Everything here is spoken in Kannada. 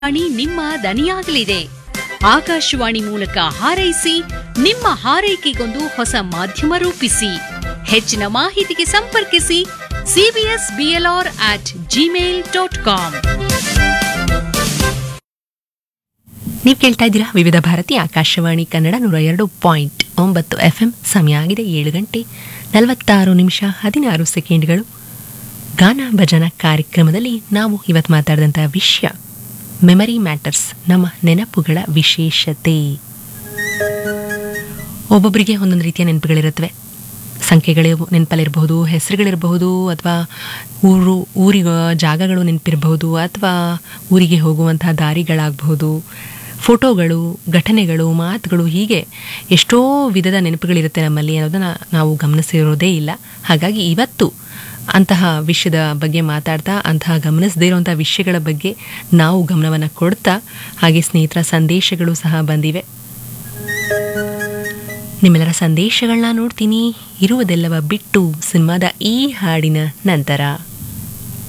ವಾಣಿ ನಿಮ್ಮ ದನಿಯಾಗಲಿದೆ ಆಕಾಶವಾಣಿ ಮೂಲಕ ಹಾರೈಸಿ ನಿಮ್ಮ ಹಾರೈಕೆಗೊಂದು ಹೊಸ ಮಾಧ್ಯಮ ರೂಪಿಸಿ ಹೆಚ್ಚಿನ ಮಾಹಿತಿಗೆ ಸಂಪರ್ಕಿಸಿ CBS BLR at Gmail dot com ನೀವು ಕೇಳ್ತಾ ಇದ್ದೀರಾ ವಿವಿಧ ಭಾರತಿ ಆಕಾಶವಾಣಿ ಕನ್ನಡ ನೂರ ಎರಡು ಪಾಯಿಂಟ್ ಒಂಬತ್ತು ಎಫ್ ಎಂ ಸಮಯ ಆಗಿದೆ ಏಳು ಗಂಟೆ ನಲವತ್ತಾರು ನಿಮಿಷ ಹದಿನಾರು ಸೆಕೆಂಡ್ಗಳು ಗಾನ ಭಜನ ಕಾರ್ಯಕ್ರಮದಲ್ಲಿ ನಾವು ಇವತ್ತು ಮಾತಾಡಿದಂಥ ವಿಷಯ ಮೆಮರಿ ಮ್ಯಾಟರ್ಸ್ ನಮ್ಮ ನೆನಪುಗಳ ವಿಶೇಷತೆ ಒಬ್ಬೊಬ್ಬರಿಗೆ ಒಂದೊಂದು ರೀತಿಯ ನೆನಪುಗಳಿರುತ್ತವೆ ಸಂಖ್ಯೆಗಳು ನೆನಪಲ್ಲಿರಬಹುದು ಹೆಸರುಗಳಿರಬಹುದು ಅಥವಾ ಊರು ಊರಿಗ ಜಾಗಗಳು ನೆನಪಿರಬಹುದು ಅಥವಾ ಊರಿಗೆ ಹೋಗುವಂತಹ ದಾರಿಗಳಾಗಬಹುದು ಫೋಟೋಗಳು ಘಟನೆಗಳು ಮಾತುಗಳು ಹೀಗೆ ಎಷ್ಟೋ ವಿಧದ ನೆನಪುಗಳಿರುತ್ತೆ ನಮ್ಮಲ್ಲಿ ಅನ್ನೋದನ್ನು ನಾವು ಗಮನಿಸಿರೋದೇ ಇಲ್ಲ ಹಾಗಾಗಿ ಇವತ್ತು ಅಂತಹ ವಿಷಯದ ಬಗ್ಗೆ ಮಾತಾಡ್ತಾ ಅಂತಹ ಗಮನಿಸದೇ ಇರುವಂಥ ವಿಷಯಗಳ ಬಗ್ಗೆ ನಾವು ಗಮನವನ್ನು ಕೊಡ್ತಾ ಹಾಗೆ ಸ್ನೇಹಿತರ ಸಂದೇಶಗಳು ಸಹ ಬಂದಿವೆ ನಿಮ್ಮೆಲ್ಲರ ಸಂದೇಶಗಳನ್ನ ನೋಡ್ತೀನಿ ಇರುವುದೆಲ್ಲವ ಬಿಟ್ಟು ಸಿನಿಮಾದ ಈ ಹಾಡಿನ ನಂತರ